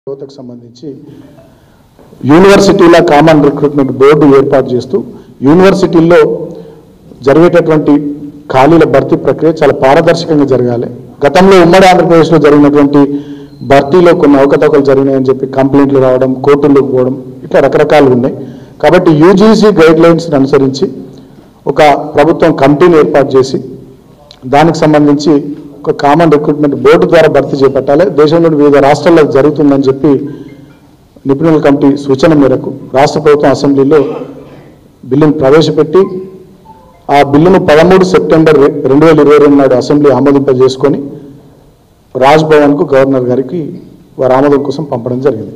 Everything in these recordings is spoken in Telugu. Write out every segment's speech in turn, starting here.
యువతకు సంబంధించి యూనివర్సిటీల కామన్ రిక్రూట్మెంట్ బోర్డు ఏర్పాటు చేస్తూ యూనివర్సిటీల్లో జరిగేటటువంటి ఖాళీల భర్తీ ప్రక్రియ చాలా పారదర్శకంగా జరగాలి గతంలో ఉమ్మడి ఆంధ్రప్రదేశ్లో జరిగినటువంటి భర్తీలో కొన్ని అవకతవకలు జరిగినాయని చెప్పి కంప్లైంట్లు రావడం కోర్టుల్లోకి పోవడం ఇట్లా రకరకాలు ఉన్నాయి కాబట్టి యూజీసీ గైడ్ లైన్స్ని అనుసరించి ఒక ప్రభుత్వం కమిటీని ఏర్పాటు చేసి దానికి సంబంధించి ఒక కామన్ రిక్రూట్మెంట్ బోర్డు ద్వారా భర్తీ చేపట్టాలి దేశంలోని వివిధ రాష్ట్రాల్లో జరుగుతుందని చెప్పి నిపుణుల కమిటీ సూచన మేరకు రాష్ట్ర ప్రభుత్వం అసెంబ్లీలో బిల్లును ప్రవేశపెట్టి ఆ బిల్లును పదమూడు సెప్టెంబర్ రె- రెండు వేల ఇరవై రెండు నాడు అసెంబ్లీ ఆమోదింపజేసుకొని రాజ్ భవన్కు గవర్నర్ గారికి వారి ఆమోదం కోసం పంపడం జరిగింది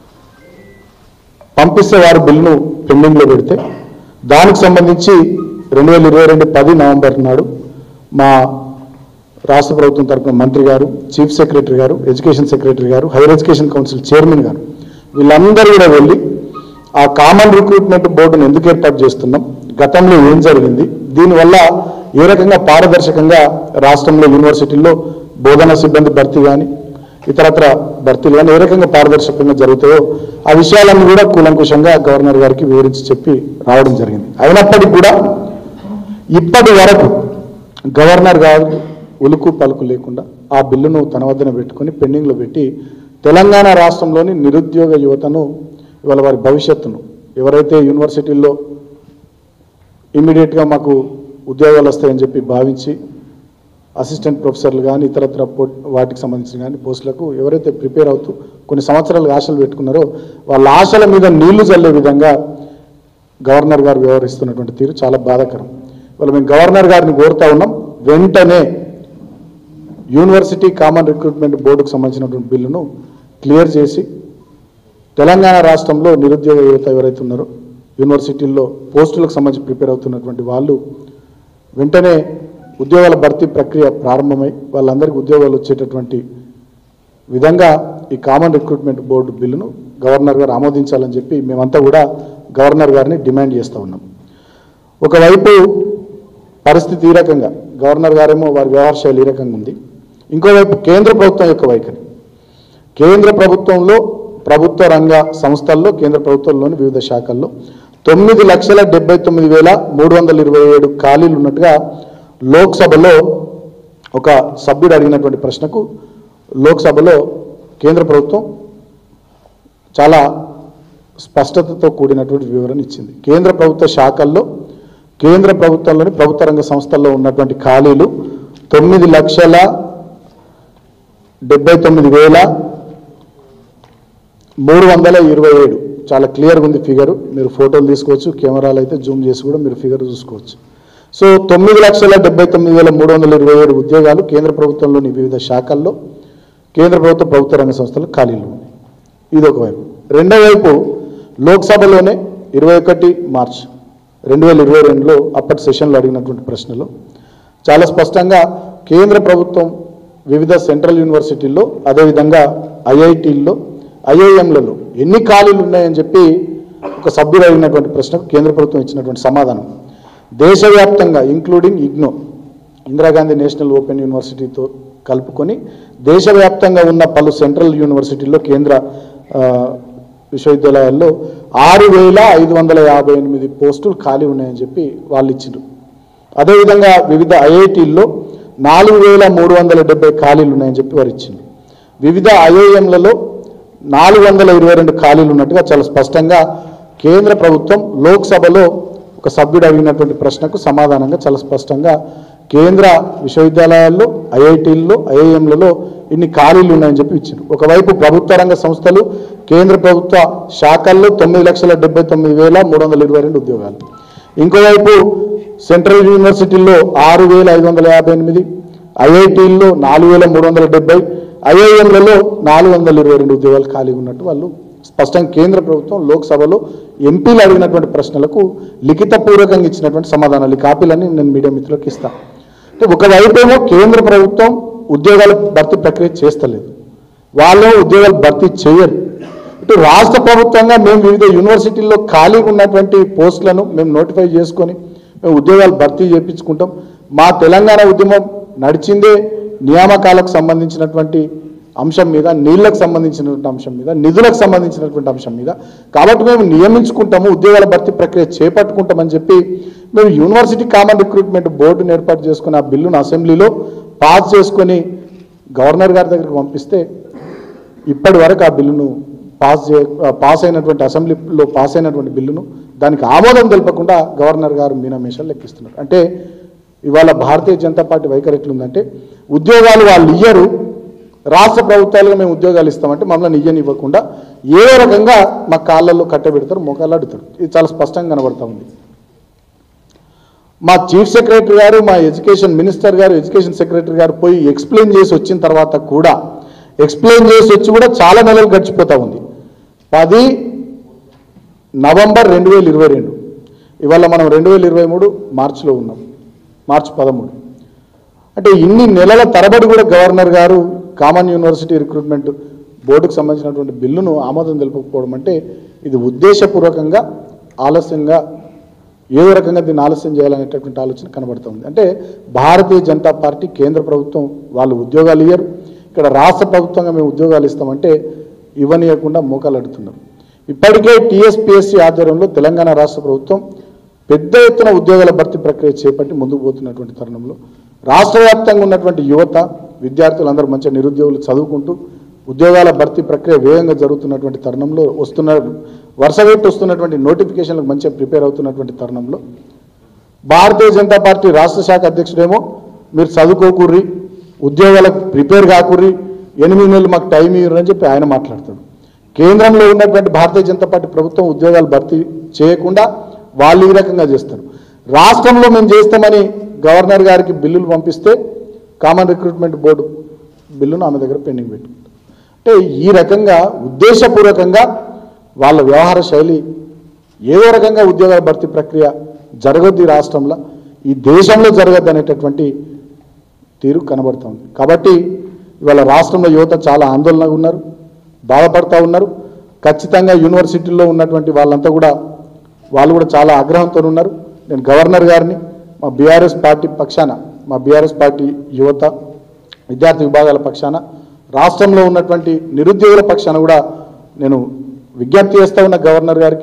పంపిస్తే వారు బిల్లును పెండింగ్లో పెడితే దానికి సంబంధించి రెండు వేల ఇరవై రెండు పది నవంబర్ నాడు మా రాష్ట్ర ప్రభుత్వం తరపున మంత్రి గారు చీఫ్ సెక్రటరీ గారు ఎడ్యుకేషన్ సెక్రటరీ గారు హైయర్ ఎడ్యుకేషన్ కౌన్సిల్ చైర్మన్ గారు వీళ్ళందరూ కూడా వెళ్ళి ఆ కామన్ రిక్రూట్మెంట్ బోర్డును ఎందుకు ఏర్పాటు చేస్తున్నాం గతంలో ఏం జరిగింది దీనివల్ల ఏ రకంగా పారదర్శకంగా రాష్ట్రంలో యూనివర్సిటీల్లో బోధనా సిబ్బంది భర్తీ కానీ ఇతరత్ర భర్తీలు కానీ ఏ రకంగా పారదర్శకంగా జరుగుతాయో ఆ విషయాలన్నీ కూడా కూలంకుషంగా గవర్నర్ గారికి వివరించి చెప్పి రావడం జరిగింది అయినప్పటికీ కూడా ఇప్పటి వరకు గవర్నర్ గారు ఉలుకు పలుకు లేకుండా ఆ బిల్లును తన వద్దన పెట్టుకొని పెండింగ్లో పెట్టి తెలంగాణ రాష్ట్రంలోని నిరుద్యోగ యువతను ఇవాళ వారి భవిష్యత్తును ఎవరైతే యూనివర్సిటీల్లో ఇమ్మీడియట్గా మాకు ఉద్యోగాలు వస్తాయని చెప్పి భావించి అసిస్టెంట్ ప్రొఫెసర్లు కానీ ఇతరత్ర పో- వాటికి సంబంధించిన కానీ పోస్టులకు ఎవరైతే ప్రిపేర్ అవుతూ కొన్ని సంవత్సరాలు ఆశలు పెట్టుకున్నారో వాళ్ళ ఆశల మీద నీళ్లు చల్లే విధంగా గవర్నర్ గారు వ్యవహరిస్తున్నటువంటి తీరు చాలా బాధాకరం ఇవాళ మేము గవర్నర్ గారిని కోరుతా ఉన్నాం వెంటనే యూనివర్సిటీ కామన్ రిక్రూట్మెంట్ బోర్డుకు సంబంధించినటువంటి బిల్లును క్లియర్ చేసి తెలంగాణ రాష్ట్రంలో నిరుద్యోగ యువత ఎవరైతే ఉన్నారో యూనివర్సిటీల్లో పోస్టులకు సంబంధించి ప్రిపేర్ అవుతున్నటువంటి వాళ్ళు వెంటనే ఉద్యోగాల భర్తీ ప్రక్రియ ప్రారంభమై వాళ్ళందరికీ ఉద్యోగాలు వచ్చేటటువంటి విధంగా ఈ కామన్ రిక్రూట్మెంట్ బోర్డు బిల్లును గవర్నర్ గారు ఆమోదించాలని చెప్పి మేమంతా కూడా గవర్నర్ గారిని డిమాండ్ చేస్తూ ఉన్నాం ఒకవైపు పరిస్థితి ఈ రకంగా గవర్నర్ గారేమో వారి వ్యవహార శైలి ఈ రకంగా ఉంది ఇంకోవైపు కేంద్ర ప్రభుత్వం యొక్క వైఖరి కేంద్ర ప్రభుత్వంలో ప్రభుత్వ రంగ సంస్థల్లో కేంద్ర ప్రభుత్వంలోని వివిధ శాఖల్లో తొమ్మిది లక్షల డెబ్బై తొమ్మిది వేల మూడు వందల ఇరవై ఏడు ఖాళీలు ఉన్నట్టుగా లోక్సభలో ఒక సభ్యుడు అడిగినటువంటి ప్రశ్నకు లోక్సభలో కేంద్ర ప్రభుత్వం చాలా స్పష్టతతో కూడినటువంటి వివరణ ఇచ్చింది కేంద్ర ప్రభుత్వ శాఖల్లో కేంద్ర ప్రభుత్వంలోని ప్రభుత్వ రంగ సంస్థల్లో ఉన్నటువంటి ఖాళీలు తొమ్మిది లక్షల డెబ్బై తొమ్మిది వేల మూడు వందల ఇరవై ఏడు చాలా క్లియర్గా ఉంది ఫిగర్ మీరు ఫోటోలు తీసుకోవచ్చు కెమెరాలు అయితే జూమ్ చేసి కూడా మీరు ఫిగర్ చూసుకోవచ్చు సో తొమ్మిది లక్షల డెబ్బై తొమ్మిది వేల మూడు వందల ఇరవై ఏడు ఉద్యోగాలు కేంద్ర ప్రభుత్వంలోని వివిధ శాఖల్లో కేంద్ర ప్రభుత్వ ప్రభుత్వ రంగ సంస్థలు ఖాళీలు ఉన్నాయి ఇది ఒక వైపు రెండో వైపు లోక్సభలోనే ఇరవై ఒకటి మార్చ్ రెండు వేల ఇరవై రెండులో అప్పటి సెషన్లో అడిగినటువంటి ప్రశ్నలో చాలా స్పష్టంగా కేంద్ర ప్రభుత్వం వివిధ సెంట్రల్ యూనివర్సిటీల్లో అదేవిధంగా ఐఐటీల్లో ఐఐఎంలలో ఎన్ని ఖాళీలు ఉన్నాయని చెప్పి ఒక సభ్యుడు అడిగినటువంటి ప్రశ్నకు కేంద్ర ప్రభుత్వం ఇచ్చినటువంటి సమాధానం దేశవ్యాప్తంగా including IGNOU Indira Gandhi national open యూనివర్సిటీతో కలుపుకొని దేశవ్యాప్తంగా ఉన్న పలు సెంట్రల్ యూనివర్సిటీల్లో కేంద్ర ఆ, విశ్వవిద్యాలయాల్లో ఆరు వేల ఐదు వందల యాభై ఎనిమిది పోస్టులు ఖాళీ ఉన్నాయని చెప్పి వాళ్ళు ఇచ్చిండ్రు అదేవిధంగా వివిధ ఐఐటీల్లో నాలుగు వేల మూడు వందల డెబ్బై ఖాళీలు ఉన్నాయని చెప్పి వారు ఇచ్చింది వివిధ ఐఐఎంలలో నాలుగు వందల ఇరవై రెండు ఖాళీలు ఉన్నట్టుగా చాలా స్పష్టంగా కేంద్ర ప్రభుత్వం లోక్సభలో ఒక సభ్యుడు అడిగినటువంటి ప్రశ్నకు సమాధానంగా చాలా స్పష్టంగా కేంద్ర విశ్వవిద్యాలయాల్లో ఐఐటీల్లో ఐఐఎంలలో ఇన్ని ఖాళీలు ఉన్నాయని చెప్పి ఇచ్చారు ఒకవైపు ప్రభుత్వ రంగ సంస్థలు కేంద్ర ప్రభుత్వ శాఖల్లో తొమ్మిది లక్షల డెబ్బై తొమ్మిది వేల మూడు వందల ఇరవై రెండు ఉద్యోగాలు ఇంకోవైపు సెంట్రల్ యూనివర్సిటీల్లో ఆరు వేల ఐదు వందల యాభై ఎనిమిది ఐఐటీల్లో నాలుగు వేల మూడు వందల డెబ్బై ఐఐఎంలలో నాలుగు వందల ఇరవై రెండు ఉద్యోగాలు ఖాళీగా ఉన్నట్టు వాళ్ళు స్పష్టంగా కేంద్ర ప్రభుత్వం లోక్సభలో ఎంపీలు అడిగినటువంటి ప్రశ్నలకు లిఖితపూర్వకంగా ఇచ్చినటువంటి సమాధానాలు ఈ కాపీలన్నీ నేను మీడియా మిత్రులకు ఇస్తాను అంటే ఒకవైపేమో కేంద్ర ప్రభుత్వం ఉద్యోగాల భర్తీ ప్రక్రియ చేస్తలేదు వాళ్ళు ఉద్యోగాలు భర్తీ చేయరు ఇటు రాష్ట్ర ప్రభుత్వంగా మేము వివిధ యూనివర్సిటీల్లో ఖాళీగా ఉన్నటువంటి పోస్టులను మేము నోటిఫై చేసుకొని మేము ఉద్యోగాలు భర్తీ చేయించుకుంటాం మా తెలంగాణ ఉద్యమం నడిచిందే నియామకాలకు సంబంధించినటువంటి అంశం మీద నీళ్లకు సంబంధించినటువంటి అంశం మీద నిధులకు సంబంధించినటువంటి అంశం మీద కాబట్టి మేము నియమించుకుంటాము ఉద్యోగాల భర్తీ ప్రక్రియ చేపట్టుకుంటామని చెప్పి మేము యూనివర్సిటీ కామన్ రిక్రూట్మెంట్ బోర్డును ఏర్పాటు చేసుకుని ఆ బిల్లును అసెంబ్లీలో పాస్ చేసుకొని గవర్నర్ గారి దగ్గరికి పంపిస్తే ఇప్పటి వరకు ఆ బిల్లును పాస్ చే పాస్ అయినటువంటి అసెంబ్లీలో పాస్ అయినటువంటి బిల్లును దానికి ఆమోదం తెలపకుండా గవర్నర్ గారు మీనమేషాలు లెక్కిస్తున్నారు అంటే ఇవాళ భారతీయ జనతా పార్టీ వైఖరి ఎట్లుందంటే ఉద్యోగాలు వాళ్ళు ఇయ్యరు రాష్ట్ర ప్రభుత్వాలుగా మేము ఉద్యోగాలు ఇస్తామంటే మమ్మల్ని ఇయ్యని ఇవ్వకుండా ఏ రకంగా మా కాళ్ళల్లో కట్టబెడతారు మోకాళ్ళు అడుగుతారు ఇది చాలా స్పష్టంగా కనబడతా ఉంది మా చీఫ్ సెక్రటరీ గారు మా ఎడ్యుకేషన్ మినిస్టర్ గారు ఎడ్యుకేషన్ సెక్రటరీ గారు పోయి ఎక్స్ప్లెయిన్ చేసి వచ్చిన తర్వాత కూడా ఎక్స్ప్లెయిన్ చేసి వచ్చి కూడా చాలా నెలలు గడిచిపోతూ ఉంది పది నవంబర్ రెండు వేల ఇరవై రెండు ఇవాళ మనం రెండు వేల ఇరవై మూడు మార్చిలో ఉన్నాం మార్చి పదమూడు అంటే ఇన్ని నెలల తరబడి కూడా గవర్నర్ గారు కామన్ యూనివర్సిటీ రిక్రూట్మెంట్ బోర్డుకు సంబంధించినటువంటి బిల్లును ఆమోదం తెలుపకపోవడం అంటే ఇది ఉద్దేశపూర్వకంగా ఆలస్యంగా ఏదో రకంగా దీన్ని ఆలస్యం చేయాలనేటటువంటి ఆలోచన కనబడుతుంది అంటే భారతీయ జనతా పార్టీ కేంద్ర ప్రభుత్వం వాళ్ళు ఉద్యోగాలు ఇయ్యరు ఇక్కడ రాష్ట్ర ప్రభుత్వంగా మేము ఉద్యోగాలు ఇస్తామంటే ఇవ్వనీయకుండా మోకాలు అడుగుతున్నారు ఇప్పటికే టీఎస్పీఎస్సీ ఆధ్వర్యంలో తెలంగాణ రాష్ట్ర ప్రభుత్వం పెద్ద ఎత్తున ఉద్యోగాల భర్తీ ప్రక్రియ చేపట్టి ముందుకు పోతున్నటువంటి తరుణంలో రాష్ట్ర వ్యాప్తంగా ఉన్నటువంటి యువత విద్యార్థులందరూ మంచిగా నిరుద్యోగులు చదువుకుంటూ ఉద్యోగాల భర్తీ ప్రక్రియ వేగంగా జరుగుతున్నటువంటి తరుణంలో వస్తున్న వరుసగొట్టి వస్తున్నటువంటి నోటిఫికేషన్లకు మంచిగా ప్రిపేర్ అవుతున్నటువంటి తరుణంలో భారతీయ జనతా పార్టీ రాష్ట్ర శాఖ అధ్యక్షుడేమో మీరు చదువుకోకూర్రి ఉద్యోగాలకు ప్రిపేర్ కాకూర్రి ఎనిమిది నెలలు మాకు టైం ఇవ్వరని చెప్పి ఆయన మాట్లాడతాడు కేంద్రంలో ఉన్నటువంటి భారతీయ జనతా పార్టీ ప్రభుత్వం ఉద్యోగాలు భర్తీ చేయకుండా వాళ్ళు ఈ రకంగా చేస్తారు రాష్ట్రంలో మేము చేస్తామని గవర్నర్ గారికి బిల్లులు పంపిస్తే కామన్ రిక్రూట్మెంట్ బోర్డు బిల్లును ఆమె దగ్గర పెండింగ్ పెట్టుకుంటారు అంటే ఈ రకంగా ఉద్దేశపూర్వకంగా వాళ్ళ వ్యవహార శైలి ఏదో రకంగా ఉద్యోగాల భర్తీ ప్రక్రియ జరగద్దు ఈ రాష్ట్రంలో ఈ దేశంలో జరగద్దు అనేటటువంటి తీరు కనబడుతుంది కాబట్టి ఇవాళ రాష్ట్రంలో యువత చాలా ఆందోళనగా ఉన్నారు బాధపడతా ఉన్నారు ఖచ్చితంగా యూనివర్సిటీల్లో ఉన్నటువంటి వాళ్ళంతా కూడా వాళ్ళు కూడా చాలా ఆగ్రహంతో ఉన్నారు నేను గవర్నర్ గారిని మా బీఆర్ఎస్ పార్టీ పక్షాన మా బీఆర్ఎస్ పార్టీ యువత విద్యార్థి విభాగాల పక్షాన రాష్ట్రంలో ఉన్నటువంటి నిరుద్యోగుల పక్షాన కూడా నేను విజ్ఞప్తి చేస్తా ఉన్న గవర్నర్ గారికి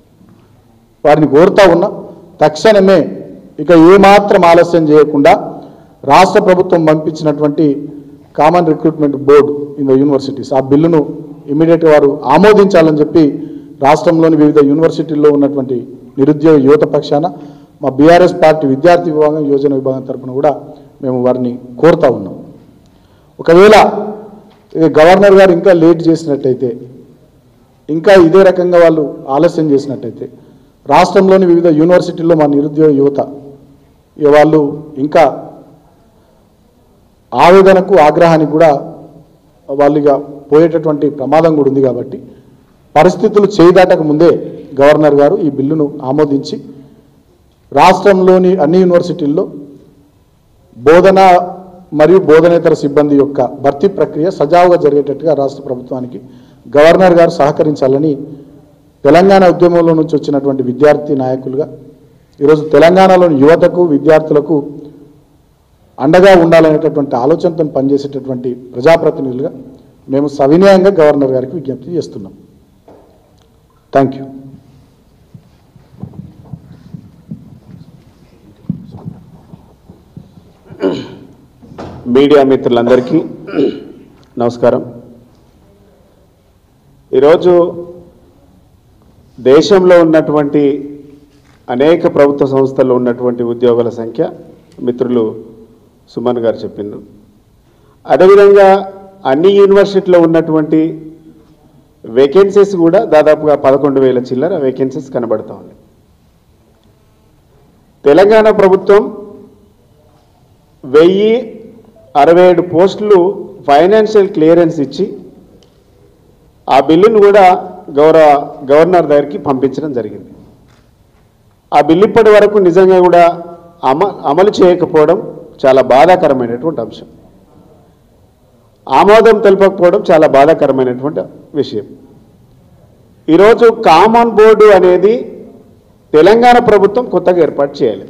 వారిని కోరుతా ఉన్నా తక్షణమే ఇక ఏమాత్రం ఆలస్యం చేయకుండా రాష్ట్ర ప్రభుత్వం పంపించినటువంటి common recruitment board in the universities ఆ బిల్లును ఇమీడియట్గా వారు ఆమోదించాలని చెప్పి రాష్ట్రంలోని వివిధ యూనివర్సిటీల్లో ఉన్నటువంటి నిరుద్యోగ యువత పక్షాన మా బీఆర్ఎస్ పార్టీ విద్యార్థి విభాగం యోజన విభాగం తరపున కూడా మేము వారిని కోరుతా ఉన్నాం ఒకవేళ ఇక గవర్నర్ గారు ఇంకా లేట్ చేసినట్టయితే ఇంకా ఇదే రకంగా వాళ్ళు ఆలస్యం చేసినట్టయితే రాష్ట్రంలోని వివిధ యూనివర్సిటీల్లో మా నిరుద్యోగ యువత ఇక వాళ్ళు ఇంకా ఆవేదనకు ఆగ్రహానికి కూడా వాళ్ళు ఇక పోయేటటువంటి ప్రమాదం కూడా ఉంది కాబట్టి పరిస్థితులు చేయిదాటక ముందే గవర్నర్ గారు ఈ బిల్లును ఆమోదించి రాష్ట్రంలోని అన్ని యూనివర్సిటీల్లో బోధన మరియు బోధనేతర సిబ్బంది యొక్క భర్తీ ప్రక్రియ సజావుగా జరిగేటట్టుగా రాష్ట్ర ప్రభుత్వానికి గవర్నర్ గారు సహకరించాలని తెలంగాణ ఉద్యమంలో నుంచి వచ్చినటువంటి విద్యార్థి నాయకులుగా ఈరోజు తెలంగాణలోని యువతకు విద్యార్థులకు అండగా ఉండాలనేటటువంటి ఆలోచనతో పనిచేసేటటువంటి ప్రజాప్రతినిధులుగా మేము సవినయంగా గవర్నర్ గారికి విజ్ఞప్తి చేస్తున్నాం థ్యాంక్ యూ మీడియా మిత్రులందరికీ నమస్కారం ఈరోజు దేశంలో ఉన్నటువంటి అనేక ప్రభుత్వ సంస్థల్లో ఉన్నటువంటి ఉద్యోగుల సంఖ్య మిత్రులు సుమన్ గారు చెప్పిండ్రు అదేవిధంగా అన్ని యూనివర్సిటీలో ఉన్నటువంటి వేకెన్సీస్ కూడా దాదాపుగా పదకొండు వేల చిల్లర వేకెన్సీస్ కనబడతా ఉన్నాయి తెలంగాణ ప్రభుత్వం వెయ్యి అరవై ఏడు పోస్టులు ఫైనాన్షియల్ క్లియరెన్స్ ఇచ్చి ఆ బిల్లును కూడా గౌరవ గవర్నర్ దగ్గరికి పంపించడం జరిగింది ఆ బిల్లు ఇప్పటి వరకు నిజంగా కూడా అమ అమలు చేయకపోవడం చాలా బాధాకరమైనటువంటి అంశం ఆమోదం తెలపకపోవడం చాలా బాధాకరమైనటువంటి విషయం ఈరోజు కామన్ బోర్డు అనేది తెలంగాణ ప్రభుత్వం కొత్తగా ఏర్పాటు చేయాలి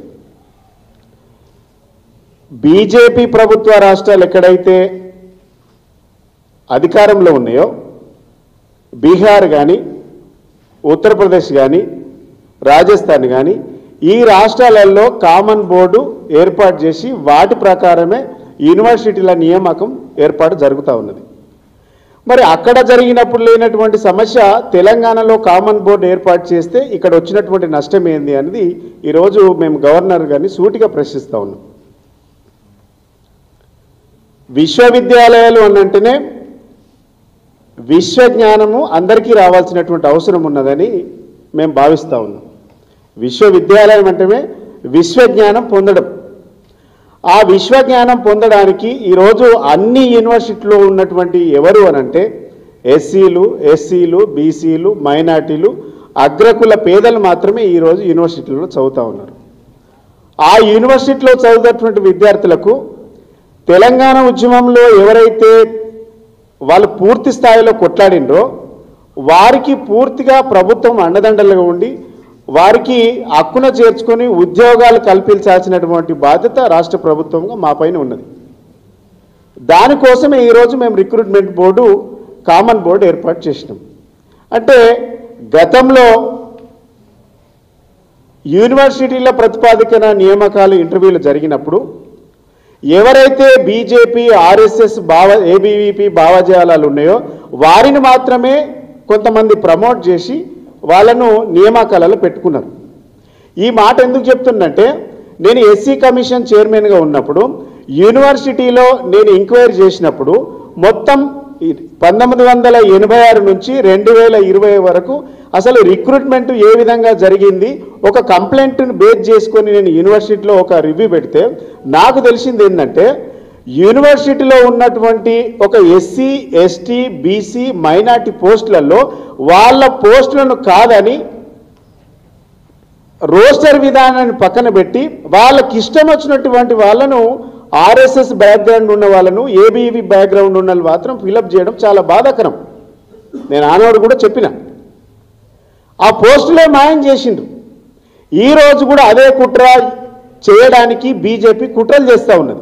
బీజేపీ ప్రభుత్వ రాష్ట్రాలు ఎక్కడైతే అధికారంలో ఉన్నాయో బీహార్ కానీ ఉత్తరప్రదేశ్ కానీ రాజస్థాన్ కానీ ఈ రాష్ట్రాలలో కామన్ బోర్డు ఏర్పాటు చేసి వాటి ప్రకారమే యూనివర్సిటీల నియామకం ఏర్పాటు జరుగుతూ ఉన్నది మరి అక్కడ జరిగినప్పుడు లేనటువంటి సమస్య తెలంగాణలో కామన్ బోర్డు ఏర్పాటు చేస్తే ఇక్కడ వచ్చినటువంటి నష్టం ఏంది అనేది ఈరోజు మేము గవర్నర్ గారిని సూటిగా ప్రశ్నిస్తూ ఉన్నాం విశ్వవిద్యాలయాలు అనంటేనే విశ్వజ్ఞానము అందరికీ రావాల్సినటువంటి అవసరం ఉన్నదని మేము భావిస్తూ ఉన్నాం విశ్వవిద్యాలయం అంటేనే విశ్వజ్ఞానం పొందడం ఆ విశ్వజ్ఞానం పొందడానికి ఈరోజు అన్ని యూనివర్సిటీలో ఉన్నటువంటి ఎవరు అనంటే ఎస్సీలు ఎస్సీలు బీసీలు మైనార్టీలు అగ్రకుల పేదలు మాత్రమే ఈరోజు యూనివర్సిటీలో చదువుతూ ఉన్నారు ఆ యూనివర్సిటీలో చదువుతున్నటువంటి విద్యార్థులకు తెలంగాణ ఉద్యమంలో ఎవరైతే వాళ్ళు పూర్తి స్థాయిలో కొట్లాడిండ్రో వారికి పూర్తిగా ప్రభుత్వం అండదండలుగా ఉండి వారికి హక్కున చేర్చుకొని ఉద్యోగాలు కల్పించాల్సినటువంటి బాధ్యత రాష్ట్ర ప్రభుత్వంగా మా పైన ఉన్నది దానికోసమే ఈరోజు మేము రిక్రూట్మెంట్ బోర్డు కామన్ బోర్డు ఏర్పాటు చేసినాం అంటే గతంలో యూనివర్సిటీల ప్రతిపాదికన నియామకాలు ఇంటర్వ్యూలు జరిగినప్పుడు ఎవరైతే బీజేపీ ఆర్ఎస్ఎస్ భావ ఏబీవీపీ భావజాలాలు ఉన్నాయో వారిని మాత్రమే కొంతమంది ప్రమోట్ చేసి వాళ్ళను నియామకాలలో పెట్టుకున్నారు ఈ మాట ఎందుకు చెప్తుందంటే నేను ఎస్సీ కమిషన్ చైర్మన్గా ఉన్నప్పుడు యూనివర్సిటీలో నేను ఎంక్వైరీ చేసినప్పుడు మొత్తం ఈ పంతొమ్మిది వందల ఎనభై ఆరు నుంచి రెండు వేల ఇరవై వరకు అసలు రిక్రూట్మెంట్ ఏ విధంగా జరిగింది ఒక కంప్లైంట్ను బేస్ చేసుకొని నేను యూనివర్సిటీలో ఒక రివ్యూ పెడితే నాకు తెలిసింది ఏంటంటే యూనివర్సిటీలో ఉన్నటువంటి ఒక ఎస్సీ ఎస్టీ బీసీ మైనార్టీ పోస్టులలో వాళ్ళ పోస్టులను కాదని రోస్టర్ విధానాన్ని పక్కన పెట్టి వాళ్ళకి ఇష్టం వచ్చినటువంటి వాళ్ళను ఆర్ఎస్ఎస్ బ్యాక్గ్రౌండ్ ఉన్న వాళ్ళను ఏబీవీ బ్యాక్గ్రౌండ్ ఉన్న వాళ్ళు మాత్రం ఫిలప్ చేయడం చాలా బాధాకరం నేను ఆనాడు కూడా చెప్పిన ఆ పోస్టులే మాయం చేసిండ్రు ఈ రోజు కూడా అదే కుట్ర చేయడానికి బీజేపీ కుట్రలు చేస్తూ ఉన్నది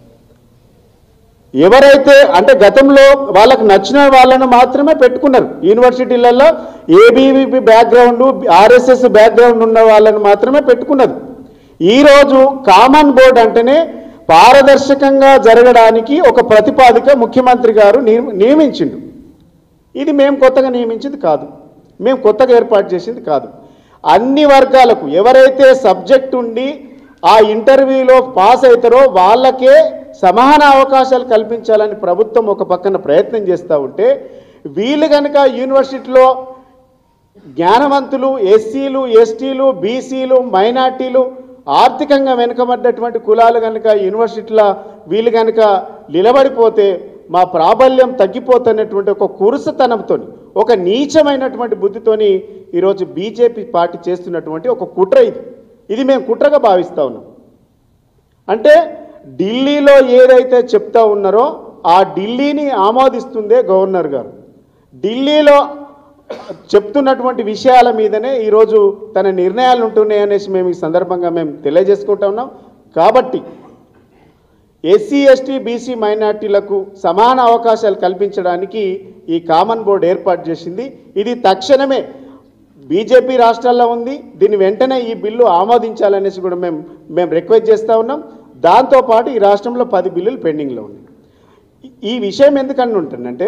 ఎవరైతే అంటే గతంలో వాళ్ళకు నచ్చిన వాళ్ళను మాత్రమే పెట్టుకున్నారు యూనివర్సిటీలలో ఏబీవీపీ బ్యాక్గ్రౌండ్ ఆర్ఎస్ఎస్ బ్యాక్గ్రౌండ్ ఉన్న వాళ్ళని మాత్రమే పెట్టుకున్నది ఈరోజు కామన్ బోర్డ్ అంటేనే పారదర్శకంగా జరగడానికి ఒక ప్రతిపాదిక ముఖ్యమంత్రి గారు నియ- నియమించిండు ఇది మేము కొత్తగా నియమించింది కాదు మేము కొత్తగా ఏర్పాటు చేసింది కాదు అన్ని వర్గాలకు ఎవరైతే సబ్జెక్ట్ ఉండి ఆ ఇంటర్వ్యూలో పాస్ అవుతారో వాళ్ళకే సమాన అవకాశాలు కల్పించాలని ప్రభుత్వం ఒక పక్కన ప్రయత్నం చేస్తూ ఉంటే వీళ్ళు కనుక యూనివర్సిటీలో జ్ఞానవంతులు ఎస్సీలు ఎస్టీలు బీసీలు మైనార్టీలు ఆర్థికంగా వెనుకబడ్డటువంటి కులాలు కనుక యూనివర్సిటీల వీళ్ళు కనుక నిలబడిపోతే మా ప్రాబల్యం తగ్గిపోతున్నటువంటి ఒక కురుసతనంతో ఒక నీచమైనటువంటి బుద్ధితోని ఈరోజు బీజేపీ పార్టీ చేస్తున్నటువంటి ఒక కుట్ర ఇది ఇది మేము కుట్రగా భావిస్తూ ఉన్నాం అంటే ఢిల్లీలో ఏదైతే చెప్తా ఉన్నారో ఆ ఢిల్లీని ఆమోదిస్తుందే గవర్నర్ గారు ఢిల్లీలో చెప్తున్నటువంటి విషయాల మీదనే ఈరోజు తన నిర్ణయాలు ఉంటున్నాయి అనేసి మేము ఈ సందర్భంగా మేము తెలియజేసుకుంటా ఉన్నాం కాబట్టి ఎస్సీ ఎస్టీ బీసీ మైనార్టీలకు సమాన అవకాశాలు కల్పించడానికి ఈ కామన్ బోర్డు ఏర్పాటు చేసింది ఇది తక్షణమే బీజేపీ రాష్ట్రాల్లో ఉంది దీన్ని వెంటనే ఈ బిల్లు ఆమోదించాలనేసి కూడా మేము మేము రిక్వెస్ట్ చేస్తూ ఉన్నాం దాంతోపాటు ఈ రాష్ట్రంలో పది బిల్లులు పెండింగ్లో ఉన్నాయి ఈ- ఈ విషయం ఎందుకని ఉంటుందంటే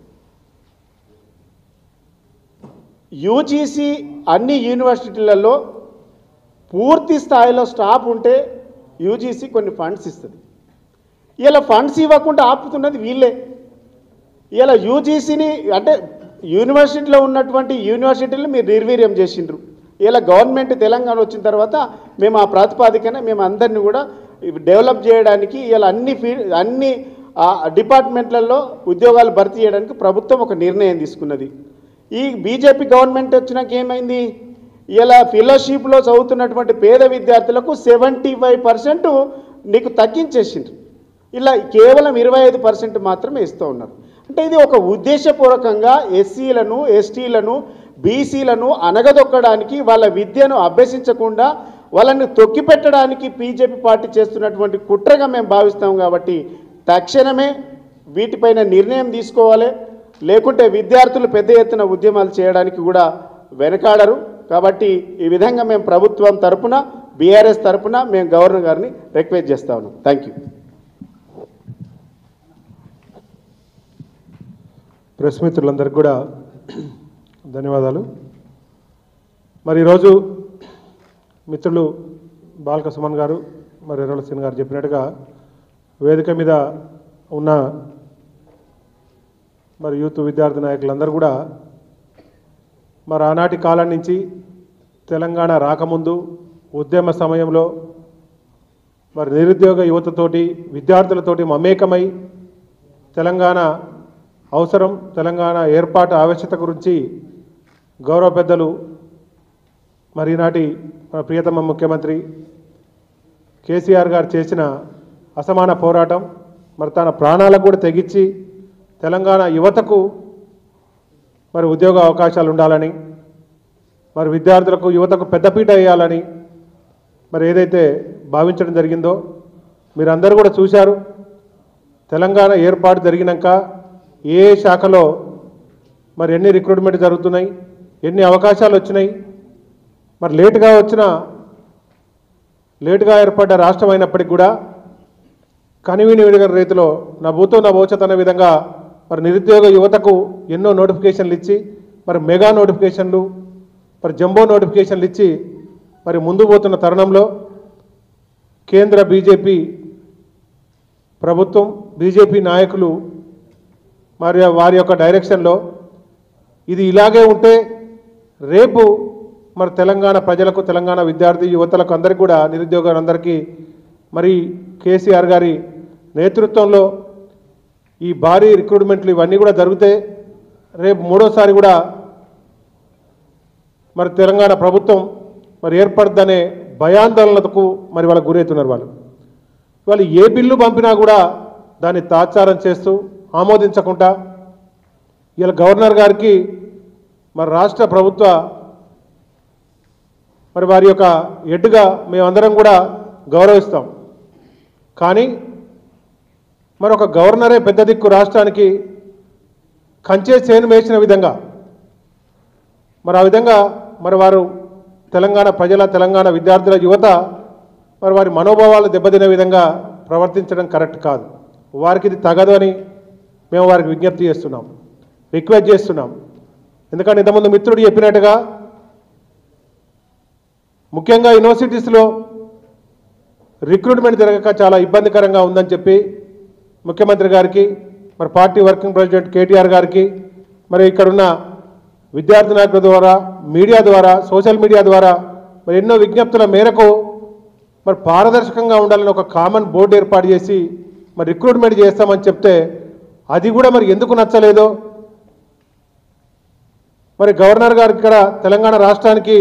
యూజీసీ అన్ని యూనివర్సిటీలలో పూర్తి స్థాయిలో స్టాఫ్ ఉంటే యూజీసీ కొన్ని ఫండ్స్ ఇస్తుంది ఇలా ఫండ్స్ ఇవ్వకుండా ఆపుతున్నది వీళ్ళే ఇలా యూజీసీని అంటే యూనివర్సిటీలో ఉన్నటువంటి యూనివర్సిటీలు మీరు నిర్వీర్యం చేసిండ్రు ఇలా గవర్నమెంట్ తెలంగాణ వచ్చిన తర్వాత మేము ఆ ప్రాతిపాదికన మేము అందరినీ కూడా డెవలప్ చేయడానికి ఇలా అన్ని ఫీ అన్ని ఆ, డిపార్ట్మెంట్లలో ఉద్యోగాలు భర్తీ చేయడానికి ప్రభుత్వం ఒక నిర్ణయం తీసుకున్నది ఈ బీజేపీ గవర్నమెంట్ వచ్చినాక ఏమైంది ఇలా ఫెలోషిప్లో చదువుతున్నటువంటి పేద విద్యార్థులకు సెవెంటీ ఫైవ్ పర్సెంట్ నీకు తగ్గించేసిండ్రు ఇలా కేవలం ఇరవై ఐదు పర్సెంట్ మాత్రమే ఇస్తూ ఉన్నారు అంటే ఇది ఒక ఉద్దేశపూర్వకంగా ఎస్సీలను ఎస్టీలను బీసీలను అనగదొక్కడానికి వాళ్ళ విద్యను అభ్యసించకుండా వాళ్ళని తొక్కిపెట్టడానికి బీజేపీ పార్టీ చేస్తున్నటువంటి కుట్రగా మేము భావిస్తాం కాబట్టి తక్షణమే వీటిపైన నిర్ణయం తీసుకోవాలి లేకుంటే విద్యార్థులు పెద్ద ఎత్తున ఉద్యమాలు చేయడానికి కూడా వెనకాడరు కాబట్టి ఈ విధంగా మేము ప్రభుత్వం తరపున బీఆర్ఎస్ తరపున మేము గవర్నర్ గారిని రిక్వెస్ట్ చేస్తా ఉన్నాం థ్యాంక్ యూ ప్రెస్ మిత్రులందరికీ కూడా ధన్యవాదాలు మరి ఈరోజు మిత్రులు బాలక సుమన్ గారు మరి ఎర్రల సింగ్ గారు చెప్పినట్టుగా వేదిక మీద ఉన్న మరి యూత్ విద్యార్థి నాయకులందరూ కూడా మరి ఆనాటి కాలం నుంచి తెలంగాణ రాకముందు ఉద్యమ సమయంలో మరి నిరుద్యోగ యువతతోటి విద్యార్థులతోటి మమేకమై తెలంగాణ అవసరం తెలంగాణ ఏర్పాటు ఆవశ్యకత గురించి గౌరవ పెద్దలు మరి ఈనాటి మన ప్రియతమ ముఖ్యమంత్రి కేసీఆర్ గారు చేసిన అసమాన పోరాటం మరి తన ప్రాణాలకు కూడా తెగించి తెలంగాణ యువతకు మరి ఉద్యోగ అవకాశాలు ఉండాలని మరి విద్యార్థులకు యువతకు పెద్దపీట వేయాలని మరి ఏదైతే భావించడం జరిగిందో మీరందరూ కూడా చూశారు తెలంగాణ ఏర్పాటు జరిగినాక ఏ శాఖలో మరి ఎన్ని రిక్రూట్మెంట్ జరుగుతున్నాయి ఎన్ని అవకాశాలు వచ్చినాయి మరి లేటుగా వచ్చిన లేటుగా ఏర్పడ్డ రాష్ట్రం అయినప్పటికీ కూడా కనివిని విడిగిన రీతిలో నా భూతో నా భవిష్యత్ అనే విధంగా మరి నిరుద్యోగ యువతకు ఎన్నో నోటిఫికేషన్లు ఇచ్చి మరి మెగా నోటిఫికేషన్లు మరి జంబో నోటిఫికేషన్లు ఇచ్చి మరి ముందు పోతున్న తరుణంలో కేంద్ర బీజేపీ ప్రభుత్వం బీజేపీ నాయకులు మరి వారి యొక్క డైరెక్షన్లో ఇది ఇలాగే ఉంటే రేపు మరి తెలంగాణ ప్రజలకు తెలంగాణ విద్యార్థి యువతలకు అందరికీ కూడా నిరుద్యోగులందరికీ మరి కేసీఆర్ గారి నేతృత్వంలో ఈ భారీ రిక్రూట్మెంట్లు ఇవన్నీ కూడా జరిగితే రేపు మూడోసారి కూడా మరి తెలంగాణ ప్రభుత్వం మరి ఏర్పడద్దనే భయాందోళనకు మరి వాళ్ళకు గురవుతున్నారు వాళ్ళు వాళ్ళు ఏ బిల్లు పంపినా కూడా దాన్ని తాత్సారం చేస్తూ ఆమోదించకుండా ఇలా గవర్నర్ గారికి మరి రాష్ట్ర ప్రభుత్వ మరి వారి యొక్క ఎడ్డుగా మేమందరం కూడా గౌరవిస్తాం కానీ మరి ఒక గవర్నరే పెద్ద దిక్కు రాష్ట్రానికి కంచే చేను వేసిన విధంగా మరి ఆ విధంగా మరి వారు తెలంగాణ ప్రజల తెలంగాణ విద్యార్థుల యువత మరి వారి మనోభావాలు దెబ్బతినే విధంగా ప్రవర్తించడం కరెక్ట్ కాదు వారికి ఇది తగదు అని మేము వారికి విజ్ఞప్తి చేస్తున్నాం రిక్వెస్ట్ చేస్తున్నాం ఎందుకంటే ఇంతకుముందు మిత్రుడు చెప్పినట్టుగా ముఖ్యంగా యూనివర్సిటీస్లో రిక్రూట్మెంట్ జరగక చాలా ఇబ్బందికరంగా ఉందని చెప్పి ముఖ్యమంత్రి గారికి మరి పార్టీ వర్కింగ్ ప్రెసిడెంట్ కేటీఆర్ గారికి మరి ఇక్కడున్న విద్యార్థి నాయకుల ద్వారా మీడియా ద్వారా సోషల్ మీడియా ద్వారా మరి ఎన్నో విజ్ఞప్తుల మేరకు మరి పారదర్శకంగా ఉండాలని ఒక కామన్ బోర్డు ఏర్పాటు చేసి మరి రిక్రూట్మెంట్ చేస్తామని చెప్తే అది కూడా మరి ఎందుకు నచ్చలేదో మరి గవర్నర్ గారు ఇక్కడ తెలంగాణ రాష్ట్రానికి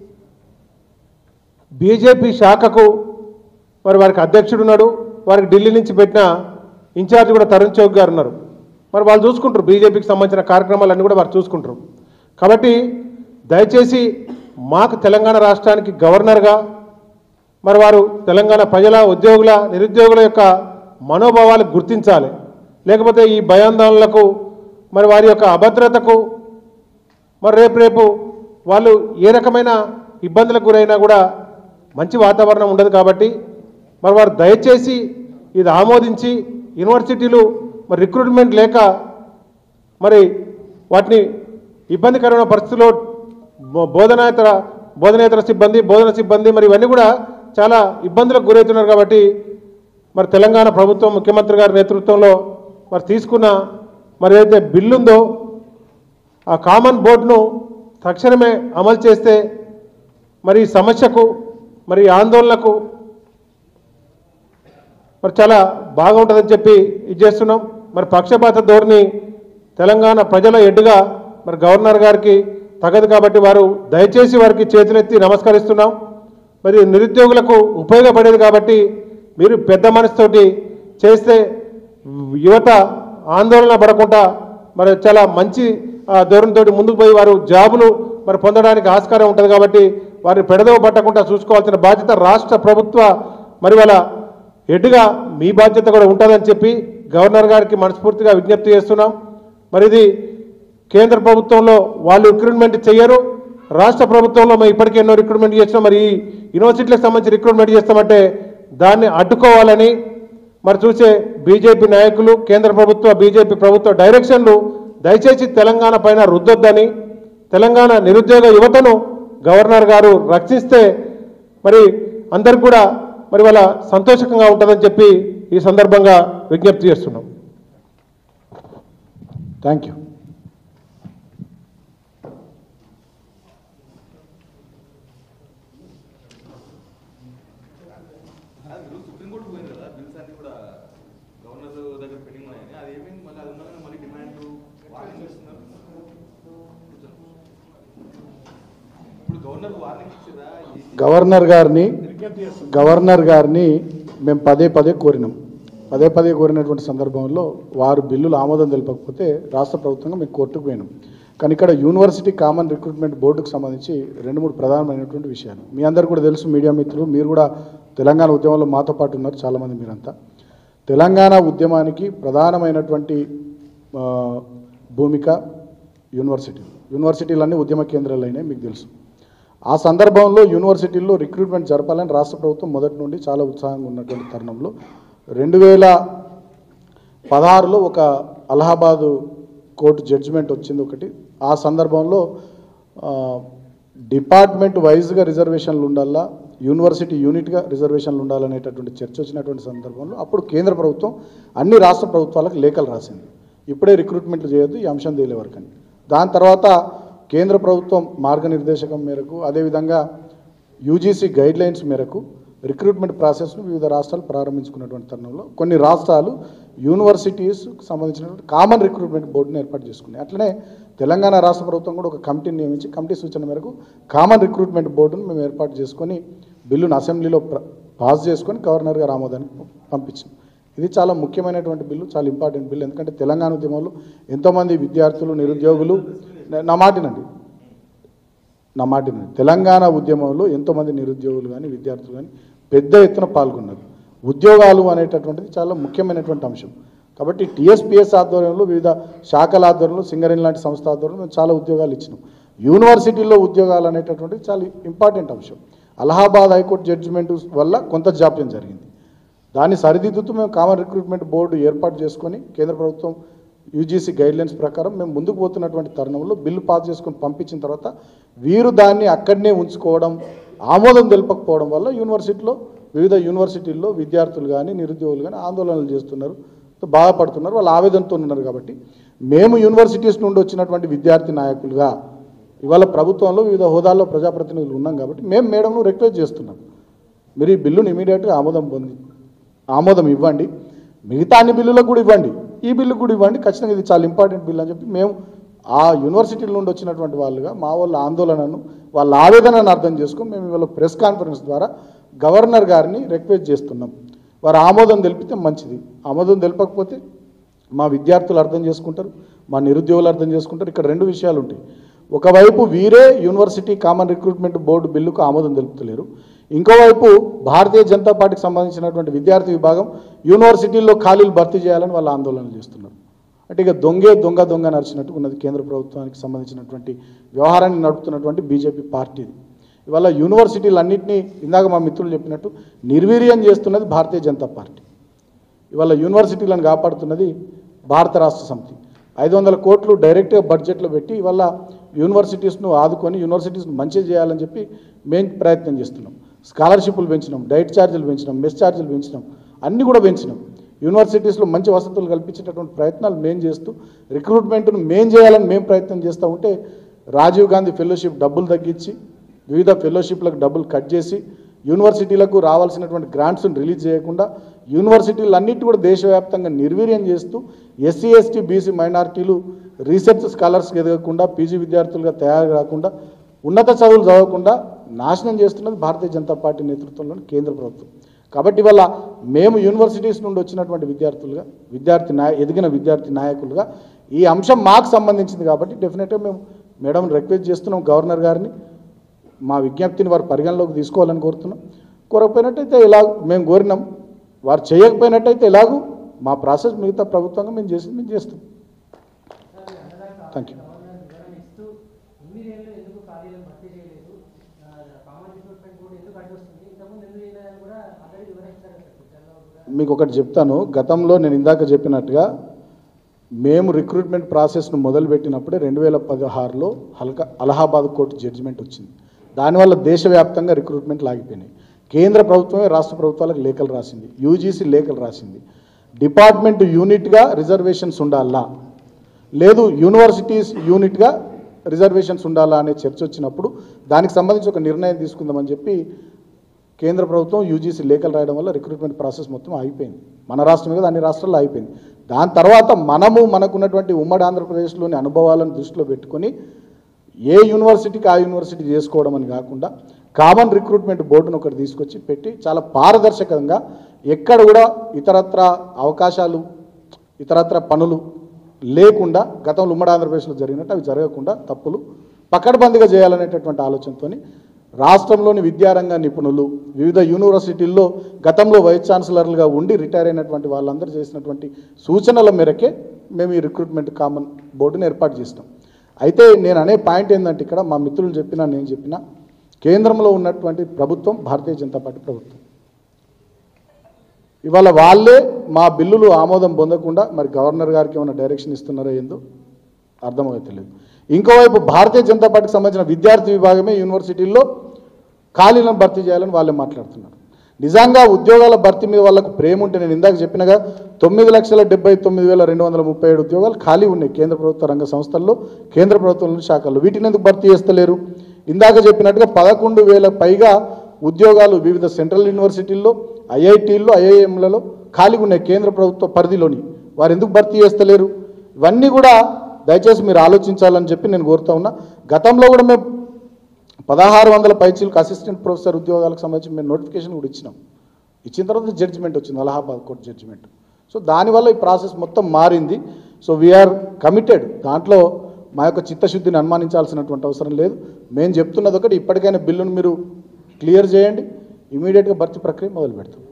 బీజేపీ శాఖకు మరి వారికి అధ్యక్షుడు ఉన్నాడు వారికి ఢిల్లీ నుంచి పెట్టిన ఇన్ఛార్జ్ కూడా తరుణ్ చౌక్ గారు ఉన్నారు మరి వాళ్ళు చూసుకుంటారు బీజేపీకి సంబంధించిన కార్యక్రమాలన్నీ కూడా వారు చూసుకుంటారు కాబట్టి దయచేసి మాకు తెలంగాణ రాష్ట్రానికి గవర్నర్గా మరి వారు తెలంగాణ ప్రజల ఉద్యోగుల నిరుద్యోగుల యొక్క మనోభావాలు గుర్తించాలి లేకపోతే ఈ భయాందోళనలకు మరి వారి యొక్క అభద్రతకు మరి రేపు రేపు వాళ్ళు ఏ రకమైన ఇబ్బందులకు గురైనా కూడా మంచి వాతావరణం ఉండదు కాబట్టి మరి వారు దయచేసి ఇది ఆమోదించి యూనివర్సిటీలు మరి రిక్రూట్మెంట్ లేక మరి వాటిని ఇబ్బందికరమైన పరిస్థితుల్లో బో- బోధనేతర బోధనేతర సిబ్బంది బోధన సిబ్బంది మరి ఇవన్నీ కూడా చాలా ఇబ్బందులకు గురవుతున్నారు కాబట్టి మరి తెలంగాణ ప్రభుత్వం ముఖ్యమంత్రి గారి నేతృత్వంలో మరి తీసుకున్న మరి ఏదైతే బిల్లు ఉందో ఆ కామన్ బోర్డును తక్షణమే అమలు చేస్తే మరి ఈ సమస్యకు మరి ఈ ఆందోళనకు మరి చాలా బాగుంటుందని చెప్పి ఇది చేస్తున్నాం మరి పక్షపాత ధోరణి తెలంగాణ ప్రజల ఎడ్డుగా మరి గవర్నర్ గారికి తగదు కాబట్టి వారు దయచేసి వారికి చేతులెత్తి నమస్కరిస్తున్నాం మరి నిరుద్యోగులకు ఉపయోగపడేది కాబట్టి మీరు పెద్ద మనసుతోటి చేస్తే యువత ఆందోళన పడకుండా మరి చాలా మంచి ఆ, ధోరణితోటి ముందుకు పోయి వారు జాబులు మరి పొందడానికి ఆస్కారం ఉంటుంది కాబట్టి వారిని పెడదవ పట్టకుండా చూసుకోవాల్సిన బాధ్యత రాష్ట్ర ప్రభుత్వ మరి వాళ్ళ ఎడ్డుగా మీ బాధ్యత కూడా ఉంటుందని చెప్పి గవర్నర్ గారికి మనస్ఫూర్తిగా విజ్ఞప్తి చేస్తున్నాం మరి ఇది కేంద్ర ప్రభుత్వంలో వాళ్ళు రిక్రూట్మెంట్ చేయరు రాష్ట్ర ప్రభుత్వంలో మేము ఇప్పటికే ఎన్నో రిక్రూట్మెంట్ చేసినాం మరి ఈ యూనివర్సిటీలకు సంబంధించి రిక్రూట్మెంట్ చేస్తామంటే దాన్ని అడ్డుకోవాలని మరి చూసే బీజేపీ నాయకులు కేంద్ర ప్రభుత్వ బీజేపీ ప్రభుత్వ డైరెక్షన్లు దయచేసి తెలంగాణ పైన రుద్దొద్దని తెలంగాణ నిరుద్యోగ యువతను గవర్నర్ గారు రక్షిస్తే మరి అందరికి కూడా మరి వాళ్ళ సంతోషకంగా ఉంటుందని చెప్పి ఈ సందర్భంగా విజ్ఞప్తి చేస్తున్నాం థ్యాంక్ యూ అది బిల్లు సుప్రీంకోర్టు పోయింది కదా బిల్స్ అన్ని కూడా గవర్నర్ దగ్గర పెండింగ్ ఉన్నాయని అది ఏమైంది మళ్ళీ అది ఉండగానే మళ్ళీ డిమాండ్ వార్నింగ్ ఇస్తున్నారు ఇప్పుడు గవర్నర్ వార్నింగ్ ఇచ్చిందా గవర్నర్ గారిని గవర్నర్ గారిని మేము పదే పదే కోరినాం పదే పదే కోరినటువంటి సందర్భంలో వారు బిల్లులు ఆమోదం తెలపకపోతే రాష్ట్ర ప్రభుత్వంగా మేము కోర్టుకు పోయినాం కానీ ఇక్కడ యూనివర్సిటీ కామన్ రిక్రూట్మెంట్ బోర్డుకు సంబంధించి రెండు మూడు ప్రధానమైనటువంటి విషయాలు మీ అందరు కూడా తెలుసు మీడియా మిత్రులు మీరు కూడా తెలంగాణ ఉద్యమంలో మాతో పాటు ఉన్నారు చాలామంది మీరంతా తెలంగాణ ఉద్యమానికి ప్రధానమైనటువంటి ఆ, భూమిక యూనివర్సిటీ యూనివర్సిటీలన్నీ ఉద్యమ కేంద్రాలు అయినాయి మీకు తెలుసు ఆ సందర్భంలో యూనివర్సిటీల్లో రిక్రూట్మెంట్ జరపాలని రాష్ట్ర ప్రభుత్వం మొదటి నుండి చాలా ఉత్సాహంగా ఉన్నటువంటి తరుణంలో రెండు వేల పదహారులో ఒక అలహాబాదు కోర్టు జడ్జిమెంట్ వచ్చింది ఒకటి ఆ సందర్భంలో ఆ, డిపార్ట్మెంట్ వైజ్గా రిజర్వేషన్లు ఉండాలా యూనివర్సిటీ యూనిట్గా రిజర్వేషన్లు ఉండాలనేటటువంటి చర్చ వచ్చినటువంటి సందర్భంలో అప్పుడు కేంద్ర ప్రభుత్వం అన్ని రాష్ట్ర ప్రభుత్వాలకు లేఖలు రాసింది ఇప్పుడే రిక్రూట్మెంట్లు చేయొద్దు ఈ అంశం తేలే వరకు అని దాని తర్వాత కేంద్ర ప్రభుత్వం మార్గనిర్దేశకం మేరకు అదేవిధంగా యూజీసీ గైడ్ లైన్స్ మేరకు రిక్రూట్మెంట్ ప్రాసెస్ను వివిధ రాష్ట్రాలు ప్రారంభించుకున్నటువంటి తరుణంలో కొన్ని రాష్ట్రాలు యూనివర్సిటీస్కి సంబంధించినటువంటి కామన్ రిక్రూట్మెంట్ బోర్డును ఏర్పాటు చేసుకున్నాయి అట్లనే తెలంగాణ రాష్ట్ర ప్రభుత్వం కూడా ఒక కమిటీని నియమించి కమిటీ సూచన మేరకు కామన్ రిక్రూట్మెంట్ బోర్డును మేము ఏర్పాటు చేసుకొని బిల్లును అసెంబ్లీలో ప్ర- పాస్ చేసుకొని గవర్నర్ గారు ఆమోదానికి పంపించాం ఇది చాలా ముఖ్యమైనటువంటి బిల్లు చాలా ఇంపార్టెంట్ బిల్లు ఎందుకంటే తెలంగాణ ఉద్యమంలో ఎంతోమంది విద్యార్థులు నిరుద్యోగులు నా- నా మాటినండి నా మాటినండి తెలంగాణ ఉద్యమంలో ఎంతోమంది నిరుద్యోగులు కానీ విద్యార్థులు కానీ పెద్ద ఎత్తున పాల్గొన్నారు ఉద్యోగాలు అనేటటువంటిది చాలా ముఖ్యమైనటువంటి అంశం కాబట్టి టీఎస్పీఎస్ ఆధ్వర్యంలో వివిధ శాఖల ఆధ్వర్యంలో సింగరేణి లాంటి సంస్థ ఆధ్వర్యంలో మేము చాలా ఉద్యోగాలు ఇచ్చినాం యూనివర్సిటీల్లో ఉద్యోగాలు అనేటటువంటిది చాలా ఇంపార్టెంట్ అంశం అలహాబాద్ హైకోర్టు జడ్జిమెంట్ వల్ల కొంత జాప్యం జరిగింది దాన్ని సరిదిద్దుతూ మేము కామన్ రిక్రూట్మెంట్ బోర్డు ఏర్పాటు చేసుకొని కేంద్ర ప్రభుత్వం యూజీసీ గైడ్లైన్స్ ప్రకారం మేము ముందుకు పోతున్నటువంటి తరుణంలో బిల్లు పాస్ చేసుకొని పంపించిన తర్వాత వీరు దాన్ని అక్కడనే ఉంచుకోవడం ఆమోదం తెలపకపోవడం వల్ల యూనివర్సిటీలో వివిధ యూనివర్సిటీల్లో విద్యార్థులు కానీ నిరుద్యోగులు కానీ ఆందోళనలు చేస్తున్నారు బాధపడుతున్నారు వాళ్ళు ఆవేదనతో ఉన్నారు కాబట్టి మేము యూనివర్సిటీస్ నుండి వచ్చినటువంటి విద్యార్థి నాయకులుగా ఇవాళ ప్రభుత్వంలో వివిధ హోదాల్లో ప్రజాప్రతినిధులు ఉన్నాం కాబట్టి మేము మేడంను రిక్వెస్ట్ చేస్తున్నాం మీరు ఈ బిల్లును ఇమీడియట్గా ఆమోదం పొంది ఆమోదం ఇవ్వండి మిగతా అన్ని బిల్లులకు కూడా ఇవ్వండి ఈ బిల్లు కూడా ఇవ్వండి ఖచ్చితంగా ఇది చాలా ఇంపార్టెంట్ బిల్ అని చెప్పి మేము ఆ యూనివర్సిటీల నుండి వచ్చినటువంటి వాళ్ళుగా మా వాళ్ళ ఆందోళనను వాళ్ళ ఆవేదనను అర్థం చేసుకొని మేము ఇవాళ ప్రెస్ కాన్ఫరెన్స్ ద్వారా గవర్నర్ గారిని రిక్వెస్ట్ చేస్తున్నాం వారు ఆమోదం తెలిపితే మంచిది ఆమోదం తెలపకపోతే మా విద్యార్థులు అర్థం చేసుకుంటారు మా నిరుద్యోగులు అర్థం చేసుకుంటారు ఇక్కడ రెండు విషయాలు ఉంటాయి ఒకవైపు వీరే యూనివర్సిటీ కామన్ రిక్రూట్మెంట్ బోర్డు బిల్లుకు ఆమోదం తెలుపుతలేరు ఇంకోవైపు భారతీయ జనతా పార్టీకి సంబంధించినటువంటి విద్యార్థి విభాగం యూనివర్సిటీల్లో ఖాళీలు భర్తీ చేయాలని వాళ్ళు ఆందోళనలు చేస్తున్నారు అంటే ఇక దొంగే దొంగ దొంగ నడిచినట్టు ఉన్నది కేంద్ర ప్రభుత్వానికి సంబంధించినటువంటి వ్యవహారాన్ని నడుపుతున్నటువంటి బీజేపీ పార్టీది ఇవాళ యూనివర్సిటీలన్నింటినీ ఇందాక మా మిత్రులు చెప్పినట్టు నిర్వీర్యం చేస్తున్నది భారతీయ జనతా పార్టీ ఇవాళ యూనివర్సిటీలను కాపాడుతున్నది భారత రాష్ట్ర సమితి ఐదు వందల కోట్లు డైరెక్ట్గా బడ్జెట్లో పెట్టి ఇవాళ యూనివర్సిటీస్ను ఆదుకొని యూనివర్సిటీస్ను మంచిగా చేయాలని చెప్పి మేము ప్రయత్నం చేస్తున్నాం స్కాలర్షిప్లు పెంచినాం డైట్ ఛార్జీలు పెంచినాం మెస్ ఛార్జీలు పెంచినాం అన్నీ కూడా పెంచినాం యూనివర్సిటీస్లో మంచి వసతులు కల్పించేటటువంటి ప్రయత్నాలు మేము చేస్తూ రిక్రూట్మెంట్ను మేం చేయాలని మేము ప్రయత్నం చేస్తూ ఉంటే రాజీవ్ గాంధీ ఫెలోషిప్ డబ్బులు తగ్గించి వివిధ ఫెలోషిప్లకు డబ్బులు కట్ చేసి యూనివర్సిటీలకు రావాల్సినటువంటి గ్రాంట్స్ని రిలీజ్ చేయకుండా యూనివర్సిటీలు అన్నిటి కూడా దేశవ్యాప్తంగా నిర్వీర్యం చేస్తూ ఎస్సీ ఎస్టీ బీసీ మైనారిటీలు రీసెర్చ్ స్కాలర్స్కి ఎదగకుండా పీజీ విద్యార్థులుగా తయారు కాకుండా ఉన్నత చదువులు చదవకుండా నాశనం చేస్తున్నది భారతీయ జనతా పార్టీ నేతృత్వంలోని కేంద్ర ప్రభుత్వం కాబట్టి ఇవాళ మేము యూనివర్సిటీస్ నుండి వచ్చినటువంటి విద్యార్థులుగా విద్యార్థి నాయ ఎదిగిన విద్యార్థి నాయకులుగా ఈ అంశం మాకు సంబంధించింది కాబట్టి డెఫినెట్గా మేము మేడం రిక్వెస్ట్ చేస్తున్నాం గవర్నర్ గారిని మా విజ్ఞప్తిని వారు పరిగణలోకి తీసుకోవాలని కోరుతున్నాం కోరకపోయినట్టయితే ఇలా మేము కోరినాం వారు చేయకపోయినట్టయితే ఎలాగూ మా ప్రాసెస్ మిగతా ప్రభుత్వంగా మేము చేసి మేము చేస్తాం థ్యాంక్ యూ వివరణ ఇస్తూ ఎనిమిదేళ్ళు ఎందుకు ఖాళీలను భర్తీ చేయలేదు ఆ, కామన్ రిక్రూట్మెంట్ బోర్డు ఎందుకు అడ్డొస్తుంది ఇంతకుముందు ఎందుకు చేయలేదని కూడా ఆల్రెడీ వివరించారు సార్ ట్విట్టర్లో కూడా మీకు ఒకటి చెప్తాను గతంలో నేను ఇందాక చెప్పినట్టుగా మేము రిక్రూట్మెంట్ ప్రాసెస్ను మొదలుపెట్టినప్పుడే రెండు వేల పదహారులో హల్కా అలహాబాద్ కోర్టు జడ్జిమెంట్ వచ్చింది దానివల్ల దేశవ్యాప్తంగా రిక్రూట్మెంట్ లాగిపోయినాయి కేంద్ర ప్రభుత్వమే రాష్ట్ర ప్రభుత్వాలకు లేఖలు రాసింది యూజీసీ లేఖలు రాసింది డిపార్ట్మెంట్ యూనిట్గా రిజర్వేషన్స్ ఉండాలా లేదు యూనివర్సిటీస్ యూనిట్గా రిజర్వేషన్స్ ఉండాలా అనే చర్చ వచ్చినప్పుడు దానికి సంబంధించి ఒక నిర్ణయం తీసుకుందామని చెప్పి కేంద్ర ప్రభుత్వం యూజీసీ లేఖలు రాయడం వల్ల రిక్రూట్మెంట్ ప్రాసెస్ మొత్తం అయిపోయింది మన రాష్ట్రం మీద అన్ని రాష్ట్రాల్లో అయిపోయింది దాని తర్వాత మనము మనకున్నటువంటి ఉమ్మడి ఆంధ్రప్రదేశ్లోని అనుభవాలను దృష్టిలో పెట్టుకొని ఏ యూనివర్సిటీకి ఆ యూనివర్సిటీ చేసుకోవడం అని కాకుండా కామన్ రిక్రూట్మెంట్ బోర్డును ఒకటి తీసుకొచ్చి పెట్టి చాలా పారదర్శకంగా ఎక్కడ కూడా ఇతరత్ర అవకాశాలు ఇతరత్ర పనులు లేకుండా గతంలో ఉమ్మడి ఆంధ్రప్రదేశ్లో జరిగినట్టు అవి జరగకుండా తప్పులు పకడ్బందీగా చేయాలనేటటువంటి ఆలోచనతోని రాష్ట్రంలోని విద్యారంగ నిపుణులు వివిధ యూనివర్సిటీల్లో గతంలో వైస్ ఛాన్సలర్లుగా ఉండి రిటైర్ అయినటువంటి వాళ్ళందరూ చేసినటువంటి సూచనల మేరకే మేము ఈ రిక్రూట్మెంట్ కామన్ బోర్డుని ఏర్పాటు చేస్తాం అయితే నేను అనే పాయింట్ ఏంటంటే ఇక్కడ మా మిత్రులు చెప్పినా నేను చెప్పినా కేంద్రంలో ఉన్నటువంటి ప్రభుత్వం భారతీయ జనతా పార్టీ ప్రభుత్వం ఇవాళ వాళ్ళే మా బిల్లులు ఆమోదం పొందకుండా మరి గవర్నర్ గారికి ఏమైనా డైరెక్షన్ ఇస్తున్నారో ఏందో అర్థమవుతలేదు ఇంకోవైపు భారతీయ జనతా పార్టీకి సంబంధించిన విద్యార్థి విభాగమే యూనివర్సిటీల్లో ఖాళీలను భర్తీ చేయాలని వాళ్ళే మాట్లాడుతున్నారు నిజంగా ఉద్యోగాల భర్తీ మీద వాళ్ళకు ప్రేమ ఉంటే నేను ఇందాక చెప్పినగా తొమ్మిది లక్షల డెబ్బై తొమ్మిది వేల రెండు వందల ముప్పై ఏడు ఉద్యోగాలు ఖాళీ ఉన్నాయి కేంద్ర ప్రభుత్వ రంగ సంస్థల్లో కేంద్ర ప్రభుత్వంలోని శాఖల్లో వీటిని ఎందుకు భర్తీ చేస్తలేరు ఇందాక చెప్పినట్టుగా పదకొండు వేల పైగా ఉద్యోగాలు వివిధ సెంట్రల్ యూనివర్సిటీల్లో ఐఐటీల్లో ఐఐఎంలలో ఖాళీగా ఉన్నాయి కేంద్ర ప్రభుత్వ పరిధిలోని వారు ఎందుకు భర్తీ చేస్తలేరు ఇవన్నీ కూడా దయచేసి మీరు ఆలోచించాలని చెప్పి నేను కోరుతా ఉన్నా గతంలో కూడా మేము పదహారు వందల పైచీలకు అసిస్టెంట్ ప్రొఫెసర్ ఉద్యోగాలకు సంబంధించి మేము నోటిఫికేషన్ కూడా ఇచ్చినాం ఇచ్చిన తర్వాత జడ్జిమెంట్ వచ్చింది అలహాబాద్ కోర్టు జడ్జిమెంట్ సో దానివల్ల ఈ ప్రాసెస్ మొత్తం మారింది సో వీఆర్ కమిటెడ్ దాంట్లో మా యొక్క చిత్తశుద్ధిని అనుమానించాల్సినటువంటి అవసరం లేదు మేము చెప్తున్నది ఒకటి ఇప్పటికైనా బిల్లును మీరు క్లియర్ చేయండి ఇమీడియట్గా భర్తీ ప్రక్రియ మొదలు పెడతాం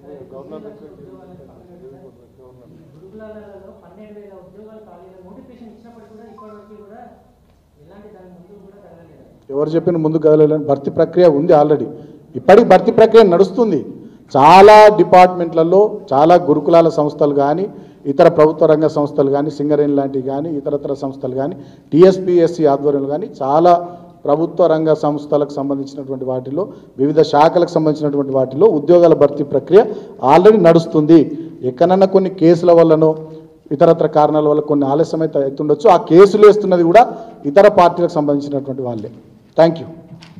గురుకులాలలో పన్నెండు వేల ఉద్యోగాలు ఖాళీలు నోటిఫికేషన్ ఇచ్చినప్పటికీ కూడా ఇప్పటివరకు కూడా ఎలాంటి దాని ముందు కూడా జరగలేదు ఎవరు చెప్పిన ముందు కదలేదని భర్తీ ప్రక్రియ ఉంది ఆల్రెడీ ఇప్పటికి భర్తీ ప్రక్రియ నడుస్తుంది చాలా డిపార్ట్మెంట్లలో చాలా గురుకులాల సంస్థలు కానీ ఇతర ప్రభుత్వ రంగ సంస్థలు కానీ సింగరేణి లాంటివి కానీ ఇతరతర సంస్థలు కానీ టీఎస్పీఎస్సీ ఆధ్వర్యంలో కానీ చాలా ప్రభుత్వ రంగ సంస్థలకు సంబంధించినటువంటి వాటిలో వివిధ శాఖలకు సంబంధించినటువంటి వాటిలో ఉద్యోగాల భర్తీ ప్రక్రియ ఆల్రెడీ నడుస్తుంది ఎక్కడన్నా కొన్ని కేసుల వల్లనో ఇతరత్ర కారణాల వల్ల కొన్ని ఆలస్యం అయితే అవుతుండొచ్చు ఆ కేసులు వేస్తున్నది కూడా ఇతర పార్టీలకు సంబంధించినటువంటి వాళ్ళే థ్యాంక్ యూ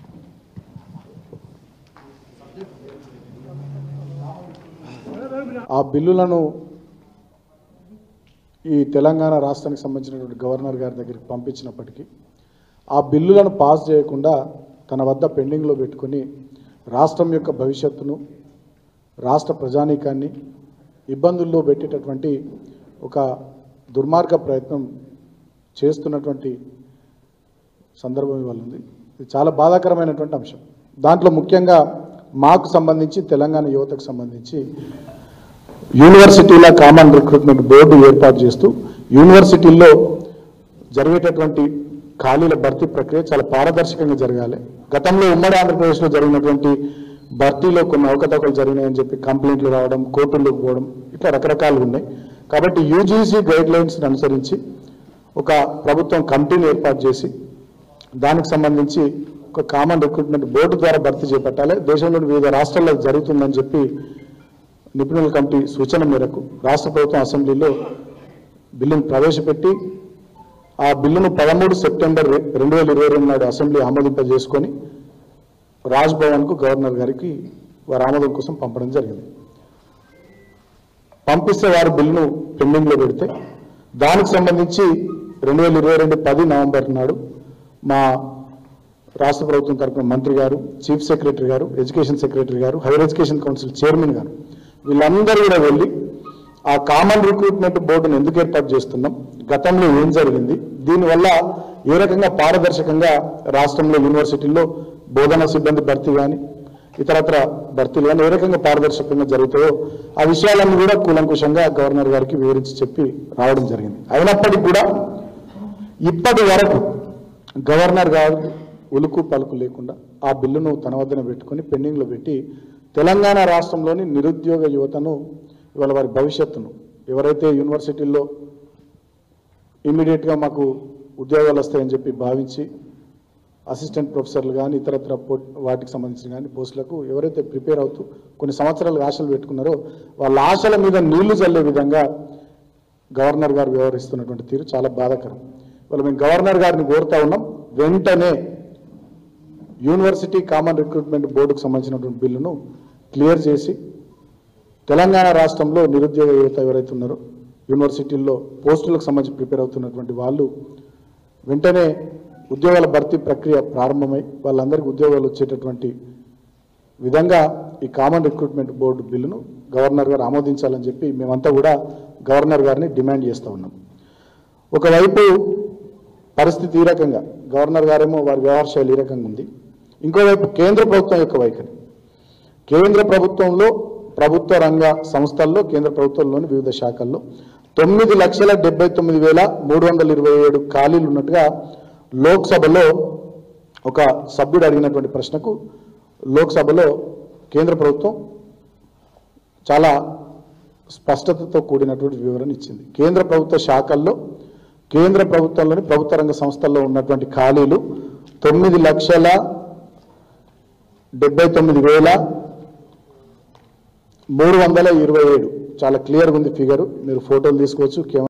ఆ బిల్లులను ఈ తెలంగాణ రాష్ట్రానికి సంబంధించినటువంటి గవర్నర్ గారి దగ్గరికి పంపించినప్పటికీ ఆ బిల్లులను పాస్ చేయకుండా తన వద్ద పెండింగ్లో పెట్టుకొని రాష్ట్రం యొక్క భవిష్యత్తును రాష్ట్ర ప్రజానీకాన్ని ఇబ్బందుల్లో పెట్టేటటువంటి ఒక దుర్మార్గ ప్రయత్నం చేస్తున్నటువంటి సందర్భం ఇవాళ ఉంది ఇది చాలా బాధాకరమైనటువంటి అంశం దాంట్లో ముఖ్యంగా మాకు సంబంధించి తెలంగాణ యువతకు సంబంధించి యూనివర్సిటీల కామన్ రిక్రూట్మెంట్ బోర్డు ఏర్పాటు చేస్తూ యూనివర్సిటీల్లో జరిగేటటువంటి ఖాళీల భర్తీ ప్రక్రియ చాలా పారదర్శకంగా జరగాలి గతంలో ఉమ్మడి ఆంధ్రప్రదేశ్లో జరిగినటువంటి భర్తీలో కొన్ని అవకతవకలు జరిగినాయని చెప్పి కంప్లైంట్లు రావడం కోర్టుల్లోకి పోవడం ఇట్లా రకరకాలు ఉన్నాయి కాబట్టి యూజీసీ గైడ్ లైన్స్ని అనుసరించి ఒక ప్రభుత్వం కమిటీని ఏర్పాటు చేసి దానికి సంబంధించి ఒక కామన్ రిక్రూట్మెంట్ బోర్డు ద్వారా భర్తీ చేపట్టాలి దేశంలోని వివిధ రాష్ట్రాల్లో ఇది జరుగుతుందని చెప్పి నిపుణుల కమిటీ సూచన మేరకు రాష్ట్ర ప్రభుత్వం అసెంబ్లీలో బిల్లును ప్రవేశపెట్టి ఆ బిల్లును పదమూడు సెప్టెంబర్ రె- రెండు వేల ఇరవై రెండు నాడు అసెంబ్లీ ఆమోదింపజేసుకొని రాజ్ భవన్కు గవర్నర్ గారికి వారి ఆమోదం కోసం పంపడం జరిగింది పంపిస్తే వారు బిల్లును పెండింగ్లో పెడితే దానికి సంబంధించి రెండు వేల ఇరవై రెండు పది నవంబర్ నాడు మా రాష్ట్ర ప్రభుత్వం తరపున మంత్రి గారు చీఫ్ సెక్రటరీ గారు ఎడ్యుకేషన్ సెక్రటరీ గారు హైయర్ ఎడ్యుకేషన్ కౌన్సిల్ చైర్మన్ గారు వీళ్ళందరూ కూడా వెళ్ళి ఆ కామన్ రిక్రూట్మెంట్ బోర్డును ఎందుకు ఏర్పాటు చేస్తున్నాం గతంలో ఏం జరిగింది దీనివల్ల ఏ రకంగా పారదర్శకంగా రాష్ట్రంలో యూనివర్సిటీల్లో బోధనా సిబ్బంది భర్తీ కానీ ఇతరత్ర భర్తీలు కానీ ఏ రకంగా పారదర్శకంగా జరుగుతాయో ఆ విషయాలన్నీ కూడా కూలంకుషంగా గవర్నర్ గారికి వివరించి చెప్పి రావడం జరిగింది అయినప్పటికీ కూడా ఇప్పటి వరకు గవర్నర్ గారు ఉలుకు పలుకు లేకుండా ఆ బిల్లును తన వద్దన పెట్టుకొని పెండింగ్లో పెట్టి తెలంగాణ రాష్ట్రంలోని నిరుద్యోగ యువతను ఇవాళ వారి భవిష్యత్తును ఎవరైతే యూనివర్సిటీల్లో ఇమీడియట్గా మాకు ఉద్యోగాలు వస్తాయని చెప్పి భావించి అసిస్టెంట్ ప్రొఫెసర్లు కానీ ఇతరత్ర పో- వాటికి సంబంధించిన కానీ పోస్టులకు ఎవరైతే ప్రిపేర్ అవుతూ కొన్ని సంవత్సరాలు ఆశలు పెట్టుకున్నారో వాళ్ళ ఆశల మీద నీళ్లు చల్లే విధంగా గవర్నర్ గారు వ్యవహరిస్తున్నటువంటి తీరు చాలా బాధాకరం ఇవాళ మేము గవర్నర్ గారిని కోరుతా ఉన్నాం వెంటనే యూనివర్సిటీ కామన్ రిక్రూట్మెంట్ బోర్డుకు సంబంధించినటువంటి బిల్లును క్లియర్ చేసి తెలంగాణ రాష్ట్రంలో నిరుద్యోగ యువత ఎవరైతే ఉన్నారో యూనివర్సిటీల్లో పోస్టులకు సంబంధించి ప్రిపేర్ అవుతున్నటువంటి వాళ్ళు వెంటనే ఉద్యోగాల భర్తీ ప్రక్రియ ప్రారంభమై వాళ్ళందరికీ ఉద్యోగాలు వచ్చేటటువంటి విధంగా ఈ కామన్ రిక్రూట్మెంట్ బోర్డు బిల్లును గవర్నర్ గారు ఆమోదించాలని చెప్పి మేమంతా కూడా గవర్నర్ గారిని డిమాండ్ చేస్తూ ఉన్నాం ఒకవైపు పరిస్థితి ఈ రకంగా గవర్నర్ గారేమో వారి వ్యవహార శైలి ఈ రకంగా ఉంది ఇంకోవైపు కేంద్ర ప్రభుత్వం యొక్క వైఖరి కేంద్ర ప్రభుత్వంలో ప్రభుత్వ రంగ సంస్థల్లో కేంద్ర ప్రభుత్వంలోని వివిధ శాఖల్లో తొమ్మిది లక్షల డెబ్బై తొమ్మిది వేల మూడు వందల ఇరవై ఏడు ఖాళీలు ఉన్నట్టుగా లోక్సభలో ఒక సభ్యుడు అడిగినటువంటి ప్రశ్నకు లోక్సభలో కేంద్ర ప్రభుత్వం చాలా స్పష్టతతో కూడినటువంటి వివరణ ఇచ్చింది కేంద్ర ప్రభుత్వ శాఖల్లో కేంద్ర ప్రభుత్వంలోని ప్రభుత్వ రంగ సంస్థల్లో ఉన్నటువంటి ఖాళీలు తొమ్మిది లక్షల డెబ్బై తొమ్మిది వేల మూడు వందల ఇరవై ఏడు చాలా క్లియర్గా ఉంది ఫిగరు మీరు ఫోటోలు తీసుకోవచ్చు కెమెరా